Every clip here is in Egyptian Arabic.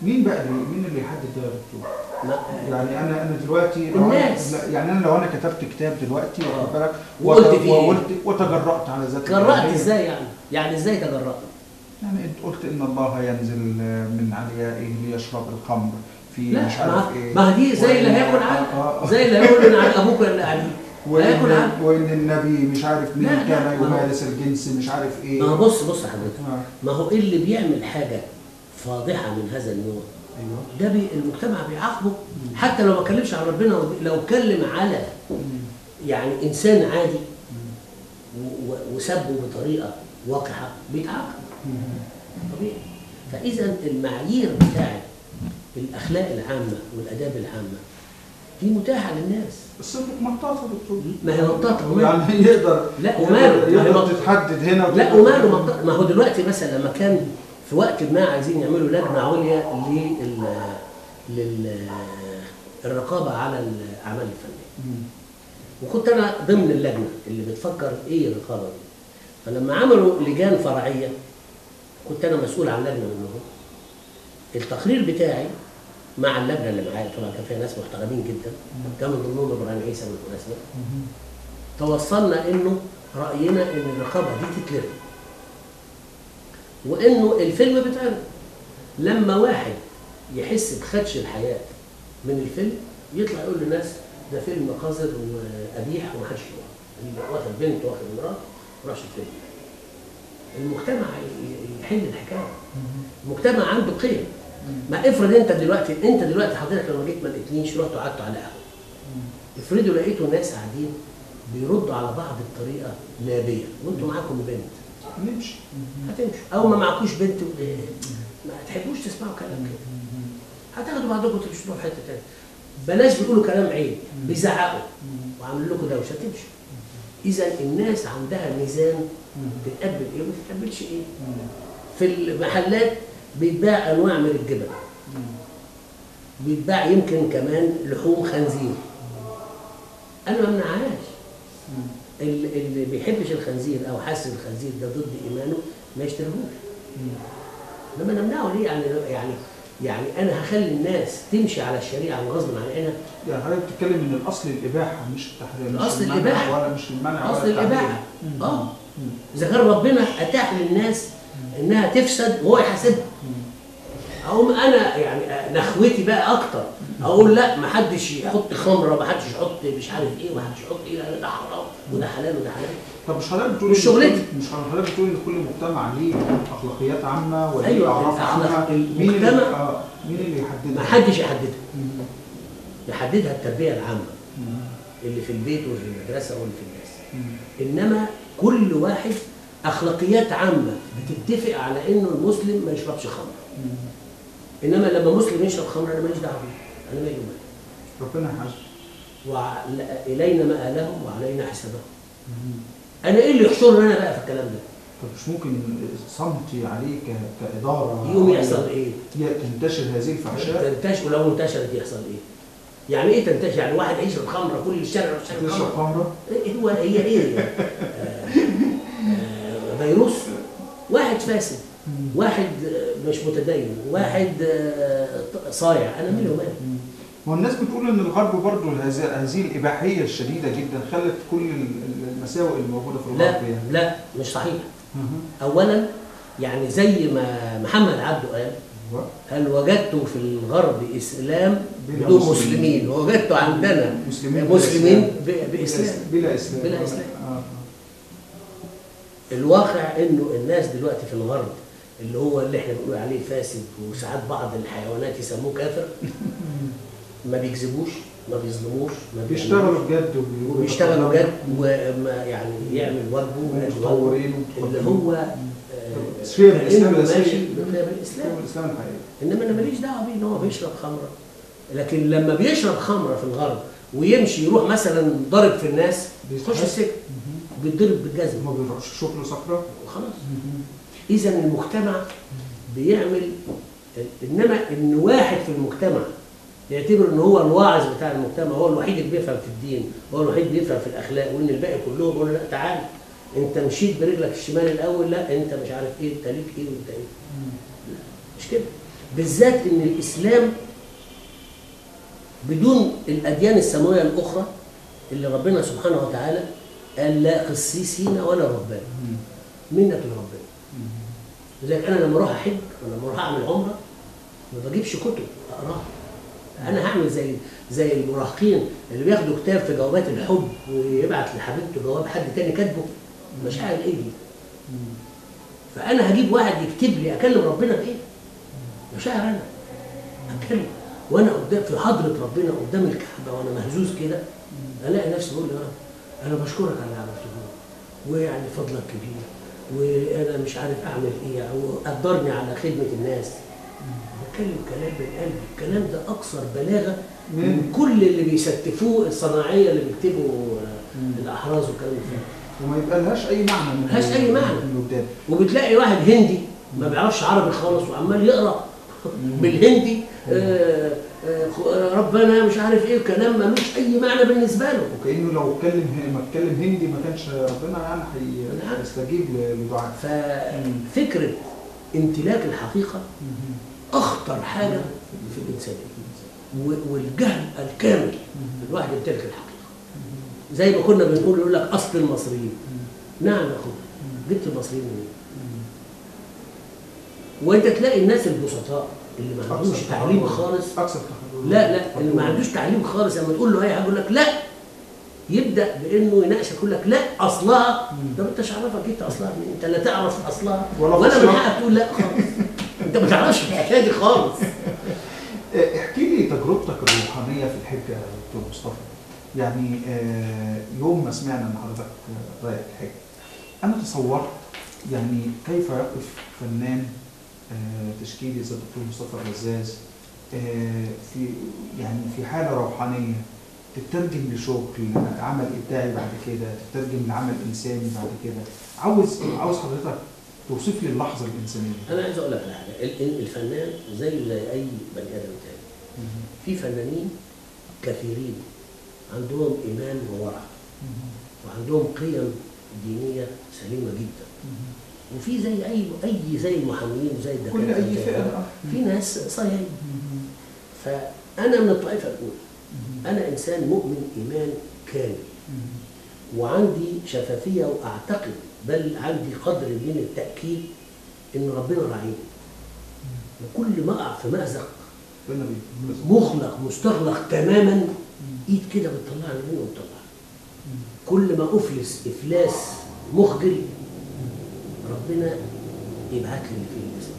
مين بقى اللي مين اللي يحدد ده يا دكتور؟ ما- يعني انا انا دلوقتي لو الناس. أنا لا، يعني انا لو انا كتبت كتاب دلوقتي آه. واخد بالك وقلت وت- فيه إيه؟ وقلت وتجرأت على ذات جرأت الإلهية. ازاي يعني؟ يعني ازاي تجرأت؟ يعني انت قلت ان الله ينزل من عليائه ليشرب الخمر في لا مش ما, عارف ايه ما دي زي اللي وإن- هياكل آه، عنه آه، آه. زي اللي هيقول عن ابوك ولا عليك هياكل وان, عنه وإن النبي مش عارف مين لا، لا، كان ما هو- يمارس الجنس مش عارف ايه ما هو بص بص يا حضرتك آه. ما هو إيه اللي بيعمل حاجه فاضحه من هذا النوع ايوه ده بي المجتمع بيعاقبه حتى لو ما اتكلمش عن ربنا لو اتكلم على يعني انسان عادي و- و- وسبه بطريقه وقحه بيتعاقب طبيعي فاذا المعايير بتاعت الاخلاق العامه والاداب العامه دي متاحه للناس الصدق مطاطه يا دكتور ما هي مطاطه وماله يعني يقدر لا، يقدر- وماله؟ ما هي يقدر مط- تتحدد هنا لا وتقدر- وماله مطاطه ما هو دلوقتي مثلا لما كان في وقت ما عايزين يعملوا لجنه عليا لل لل الرقابه على الاعمال الفنيه مم. وكنت انا ضمن اللجنه اللي بتفكر ايه الرقابه دي فلما عملوا لجان فرعيه كنت انا مسؤول عن لجنه منهم التقرير بتاعي مع اللجنه اللي معايا طبعا كان فيها ناس محترمين جدا كان من ضمنهم ابراهيم عيسى بالمناسبه مم. توصلنا انه راينا ان الرقابه دي تتلغي وانه الفيلم بيتعرض لما واحد يحس بخدش الحياه من الفيلم يطلع يقول للناس ده فيلم قذر وقبيح ومحدش يروح يبقى واخد بنت واخد مرات وراحش الفيلم المجتمع ي- يحل الحكايه المجتمع عنده قيم ما افرض انت دلوقتي انت دلوقتي حضرتك لما جيت ما لقيتنيش رحت قعدتوا على قهوه افرضوا لقيتوا ناس قاعدين بيردوا على بعض بطريقه نابيه وانتوا معاكم بنت نمشي هتمشوا او ما معكوش بنت و- ما تحبوش تسمعوا كلام كده هتاخدوا بعضكم تمشوا في حته تانيه بلاش بيقولوا كلام عيب بيزعقوا وعاملين لكم دوشه تمشوا اذا الناس عندها ميزان بتقبل ايه وما بتقبلش ايه في المحلات بيتباع انواع من الجبن بيتباع يمكن كمان لحوم خنزير انا ما منعهاش اللي اللي بيحبش الخنزير او حاسس الخنزير ده ضد ايمانه ما يشتريهوش لما نمنعه ليه يعني يعني يعني انا هخلي الناس تمشي على الشريعه غصب عن عينها يعني حضرتك بتتكلم ان الاصل الاباحه مش التحريم مش الأصل المنع الإباحة. ولا مش المنع اصل ولا التحريم. الاباحه مم. اه اذا كان ربنا اتاح للناس انها تفسد وهو يحاسبها اقوم انا يعني نخوتي بقى اكتر اقول لا ما حدش يحط خمره ما حدش يحط مش عارف ايه ما حدش يحط ايه لا ده حرام وده حلال وده حلال طب مش حضرتك بتقول مش إن شغلتي. كل- مش حضرتك بتقول ان كل مجتمع ليه اخلاقيات عامه وليه أيوة، اعراف الأخلاق- عامه مين اللي المجتمع- آه، مين اللي يحددها؟ ما حدش يحددها مم. يحددها التربيه العامه مم. اللي في البيت واللي في المدرسه واللي في الناس مم. انما كل واحد اخلاقيات عامه بتتفق على انه المسلم ما يشربش خمر مم. انما لما مسلم يشرب خمر انا ماليش دعوه بيه انا مالي ومالي ربنا يحاسبه والينا مآلهم وعلينا حسابهم انا ايه اللي يحشرني انا بقى في الكلام ده طب مش ممكن صمتي عليه ك- كاداره يوم يحصل ايه ي- تنتشر هذه الفحشاء تنتشر ولو انتشرت يحصل ايه يعني ايه تنتشر يعني واحد يشرب خمره كل الشارع يروح يشرب تشرب خمره خمره إيه هو هي ايه يعني؟ آه، آه، فيروس واحد فاسد واحد آه، مش متدين واحد آه، صايع انا مالي ومالي ما هو الناس بتقول ان الغرب برضه هذه هذه الاباحيه الشديده جدا خلت كل ال- ال- المساوئ الموجوده في لا الغرب يعني لا مش صحيح مهم. اولا يعني زي ما محمد عبده قال أيوة. هل وجدت في الغرب اسلام بلا بدون مسلمين. مسلمين ووجدت عندنا مسلمين بلا مسلمين إسلام. ب- باسلام بلا اسلام بلا إسلام. آه. الواقع انه الناس دلوقتي في الغرب اللي هو اللي احنا بنقول عليه فاسد وساعات بعض الحيوانات يسموه كافر ما بيكذبوش ما بيظلموش ما بيشتغلوا بجد وبيقولوا بيشتغلوا جد وما يعني يعمل واجبه ويأدي واجبه متطورين اللي ومتقدمين. هو آه، شيء من الإسلام كأنه الأساسي. ماشي بقيم الاسلام هو الاسلام الحقيقي انما انا ماليش دعوه بيه ان هو بيشرب خمره لكن لما بيشرب خمره في الغرب ويمشي يروح مثلا ضارب في الناس يخش بيتحس- السجن بيتضرب بالجزم ما بيروحش شغله سكره وخلاص اذا المجتمع بيعمل انما ان واحد في المجتمع يعتبر ان هو الواعظ بتاع المجتمع هو الوحيد اللي بيفهم في الدين هو الوحيد اللي بيفهم في الاخلاق وان الباقي كلهم يقول لا تعال انت مشيت برجلك الشمال الاول لا انت مش عارف ايه انت ليك ايه وانت ايه لا، مش كده بالذات ان الاسلام بدون الاديان السماويه الاخرى اللي ربنا سبحانه وتعالى قال لا قسيسين ولا رهبان منة لربنا لذلك انا لما اروح احج ولما اروح اعمل عمره ما بجيبش كتب اقراها انا هعمل زي زي المراهقين اللي بياخدوا كتاب في جوابات الحب ويبعت لحبيبته جواب حد تاني كاتبه مشاعر ايه دي؟ فانا هجيب واحد يكتب لي اكلم ربنا بايه؟ مشاعر انا اتكلم وانا قدام في حضره ربنا قدام الكعبه وانا مهزوز كده الاقي نفسي بقول له انا بشكرك على اللي عملته ويعني فضلك كبير وانا مش عارف اعمل ايه او قدرني على خدمه الناس بتكلم كلام بالقلب الكلام ده اكثر بلاغه من كل اللي بيستفوه الصناعيه اللي بيكتبوا آه، الاحراز والكلام ده وما يبقى لهاش اي معنى من ملهاش أي معنى. من قدام وبتلاقي واحد هندي ما بيعرفش عربي خالص وعمال يقرا بالهندي آه، آه، خ- ربنا مش عارف ايه كلام ملوش اي معنى بالنسبه له وكانه لو اتكلم ما اتكلم هندي ما كانش ربنا يعني هي- بالعكس. هيستجيب لدعاء ففكره امتلاك الحقيقه اخطر حاجه في الانسان و- والجهل الكامل الواحد يمتلك الحقيقه زي ما كنا بنقول يقول لك اصل المصريين نعم يا اخويا جبت المصريين منين؟ وانت تلاقي الناس البسطاء اللي ما عندهمش أكثر تعليم تحضر. خالص اكثر تحضر لا لا اللي ما عندوش تعليم خالص لما تقول له اي حاجه يقول لك لا يبدا بانه يناقشك يقول لك لا اصلها ده ما انتش عارفها جبت اصلها منين انت لا تعرف اصلها ولا ولا من فصلها. حقك تقول لا خالص انت ما تعرفش الحكايه دي خالص آه، احكي لي تجربتك الروحانيه في الحج يا دكتور مصطفى يعني آه، يوم ما سمعنا ان حضرتك آه، رايح الحج انا تصورت يعني كيف يقف فنان آه، تشكيلي زي الدكتور مصطفى الرزاز آه، في يعني في حاله روحانيه تترجم لشغل عمل ابداعي بعد كده تترجم لعمل انساني بعد كده عاوز عاوز حضرتك توصف لي اللحظه الانسانيه انا عايز اقول لك على حاجه ال- ال- الفنان زيه زي اي بني ادم تاني في فنانين كثيرين عندهم ايمان وورع وعندهم قيم دينيه سليمه جدا وفي زي اي اي زي المحامين وزي الدكاتره كل اي وزي- فئه آه. في ناس صايعين فانا من الطائفه الاولى انا انسان مؤمن ايمان كامل وعندي شفافيه واعتقد بل عندي قدر من التاكيد ان ربنا راعيني وكل ما اقع في مازق ربنا بي- مغلق مستغلق تماما ايد كده بتطلعني منه وتطلعني كل ما افلس افلاس مخجل ربنا يبعت لي اللي فيه الاسم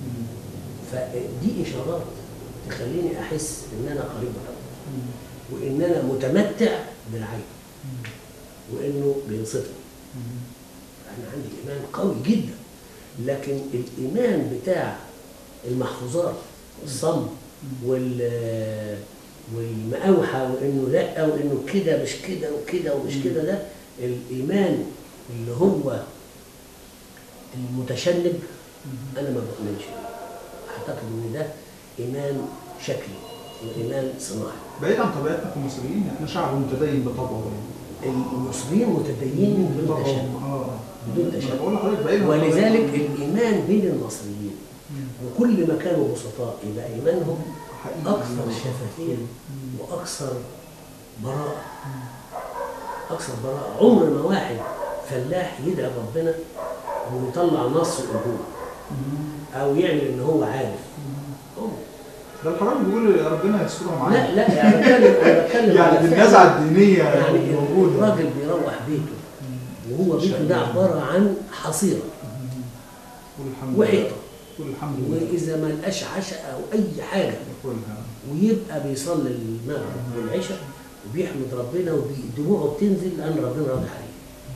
فدي اشارات تخليني احس ان انا قريب من ربنا وان انا متمتع بالعين وانه بينصفني انا عندي ايمان قوي جدا لكن الايمان بتاع المحفوظات الصم وال والمقاوحه وانه لا وانه كده مش كده وكده ومش كده ده الايمان اللي هو المتشنج انا ما بؤمنش بيه. اعتقد ان ده ايمان شكلي وايمان صناعي بعيد عن طبيعتنا كمصريين احنا شعب متدين بطبعه يعني المصريين متدينين بدون تشنج اه اه بدون أنا تشنج بقول لحضرتك بعيد عن ولذلك طبيعتنا. الايمان بين المصريين وكل ما كانوا بسطاء يبقى ايمانهم حقيقي. اكثر شفافيه واكثر براءه اكثر براءه عمر ما واحد فلاح يدعي ربنا ويطلع نص القبول او يعمل ان هو عارف عمر. ده الحرام بيقول ربنا يسترها لا معانا لا يعني بتكلم انا بتكلم يعني على بالنزعه فعلاً الدينيه يعني الموجوده الراجل بيروح بيته وهو بيته ده عباره عن حصيره قول الحمد لله وحيطه قول الحمد لله واذا ما لقاش عشاء او اي حاجه قولها ويبقى بيصلي المغرب والعشاء وبيحمد ربنا ودموعه بتنزل لان ربنا راضي عليه.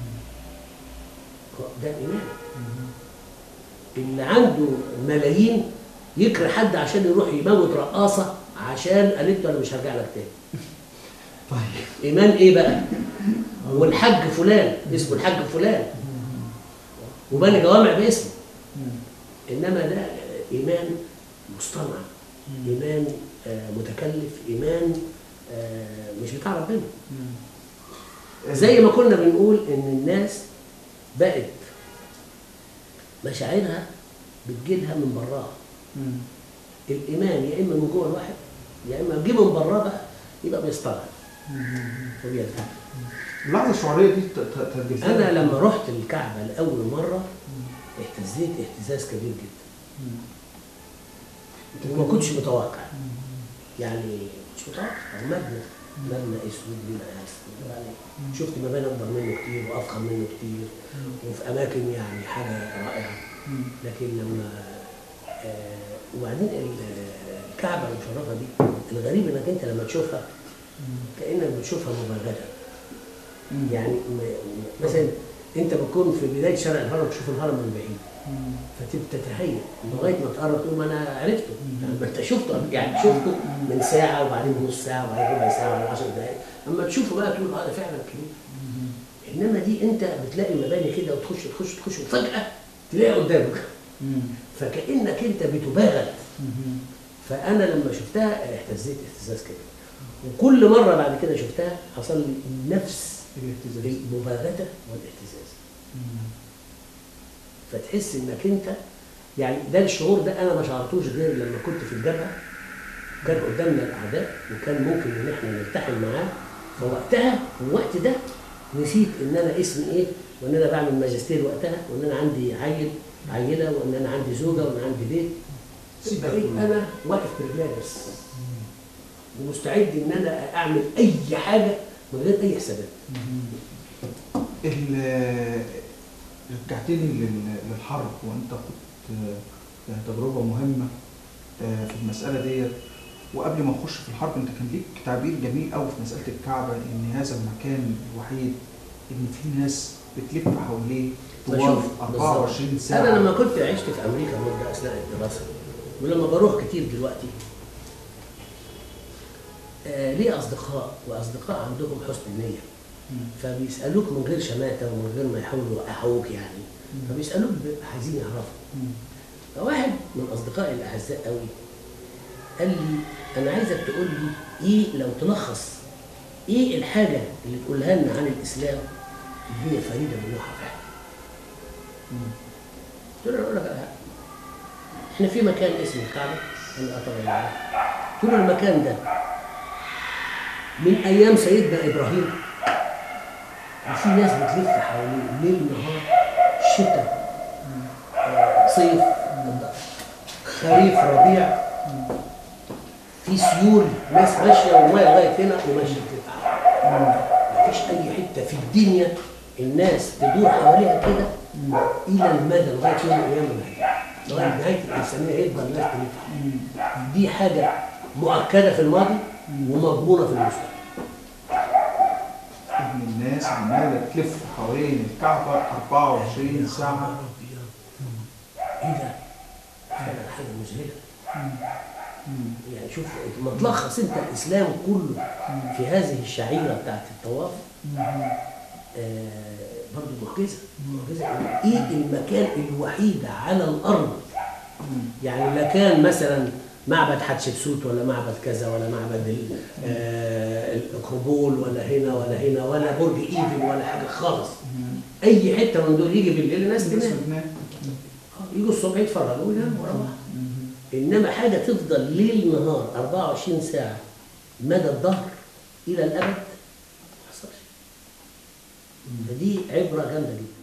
ده ايمان. اللي عنده ملايين يكره حد عشان يروح يموت رقاصه عشان قالت له انا مش هرجع لك تاني. طيب ايمان ايه بقى؟ والحج فلان اسمه الحج فلان وبني جوامع باسمه انما ده ايمان مصطنع ايمان آه، متكلف ايمان آه، مش بتاع ربنا زي ما كنا بنقول ان الناس بقت مشاعرها بتجيلها من براها الايمان يا اما من جوه الواحد يا اما جه من بره بقى يبقى بيستغرب وبيرتاح اللحظه الشعوريه دي ت- ت- ترجمتها انا لما رحت الكعبه لاول مره اهتزيت اهتزاز كبير جدا وما كنتش متوقع يعني كنتش متوقع هو مبنى مبنى اسود بما اسود يعني شفت مباني اكبر منه كتير وافخم منه كتير وفي اماكن يعني حاجه رائعه مم. لكن لما آه وبعدين ال- الكعبه المشرفه دي الغريب انك انت لما تشوفها كانك بتشوفها مبرده مم. يعني م- م- مثلا انت بتكون في بدايه شارع الهرم تشوف الهرم من بعيد مم. فتبقى تتهيأ لغايه ما تقرب تقول ما انا عرفته يعني ما انت شفته قبل- يعني شفته من ساعه وبعدين نص ساعه وبعدين ربع ساعه وبعدين 10 دقائق اما تشوفه بقى تقول اه ده فعلا كبير انما دي انت بتلاقي مباني كده وتخش تخش تخش وفجاه تلاقيها قدامك مم. فكانك انت بتباغت مم. فانا لما شفتها اهتزيت اهتزاز كده وكل مره بعد كده شفتها حصل لي نفس الاهتزاز المباغته والاهتزاز مم. فتحس انك انت يعني ده الشعور ده انا ما شعرتوش غير لما كنت في الجبهه كان قدامنا الاعداء وكان ممكن ان احنا نلتحم معاه فوقتها في الوقت ده نسيت ان انا اسمي ايه وان انا بعمل ماجستير وقتها وان انا عندي عيل عيله وان انا عندي زوجه وان عندي بيت سيبك بقيت من- انا واقف برجلي بس ومستعد ان انا اعمل اي حاجه من غير اي حسابات ال- رجعتني لل- للحرب وانت كنت يعني تجربه مهمه آه، في المساله ديت وقبل ما نخش في الحرب انت كان ليك تعبير جميل قوي في مساله الكعبه ان هذا المكان الوحيد ان في ناس بتلف حواليه طوال بشوف 24 ساعه انا لما كنت عشت في امريكا مده اثناء الدراسه ولما بروح كتير دلوقتي آه ليه اصدقاء واصدقاء عندهم حسن نيه مم. فبيسالوك من غير شماته ومن غير ما يحاولوا يوقعوك يعني فبيسالوك ب- عايزين يعرفوا مم. فواحد من اصدقائي الاعزاء قوي قال لي انا عايزك تقول لي ايه لو تلخص ايه الحاجه اللي تقولها لنا عن الاسلام اللي هي فريده من نوعها فعلا مم. قلت له انا اقول لك على حاجه احنا في مكان اسمه الكعبه انا اه طبعا عارف. قلت له المكان ده من ايام سيدنا ابراهيم وفي ناس بتلف حواليه ليل نهار شتاء آه، صيف خريف ربيع في سيول ناس ماشيه والميه لغايه هنا وماشيه بتلف حواليه مفيش اي حته في الدنيا الناس تدور حواليها كده الى المدى لغايه يوم من الايام ما هي. لغايه نهايه الانسانيه يفضل الناس تلف دي حاجه مؤكده في الماضي ومضمونه في المستقبل ان الناس عماله تلف حوالين الكعبه 24 ساعه ايه ده؟ فعلا حاجه مذهله مم. يعني شوف ما تلخص انت الاسلام كله في هذه الشعيره بتاعت الطواف آه برضه معجزه معجزه ايه المكان الوحيد على الارض يعني لا كان مثلا معبد حتشبسوت ولا معبد كذا ولا معبد ال- آه، الاكروبول ولا هنا ولا هنا ولا برج ايفل ولا حاجه خالص اي حته من دول يجي بالليل الناس الناس تنام بتنام. آه، يجوا الصبح يتفرجوا ويناموا ورا بعض انما حاجه تفضل ليل نهار 24 ساعه مدى الظهر الى الابد ما حصلش فدي عبره جامده جدا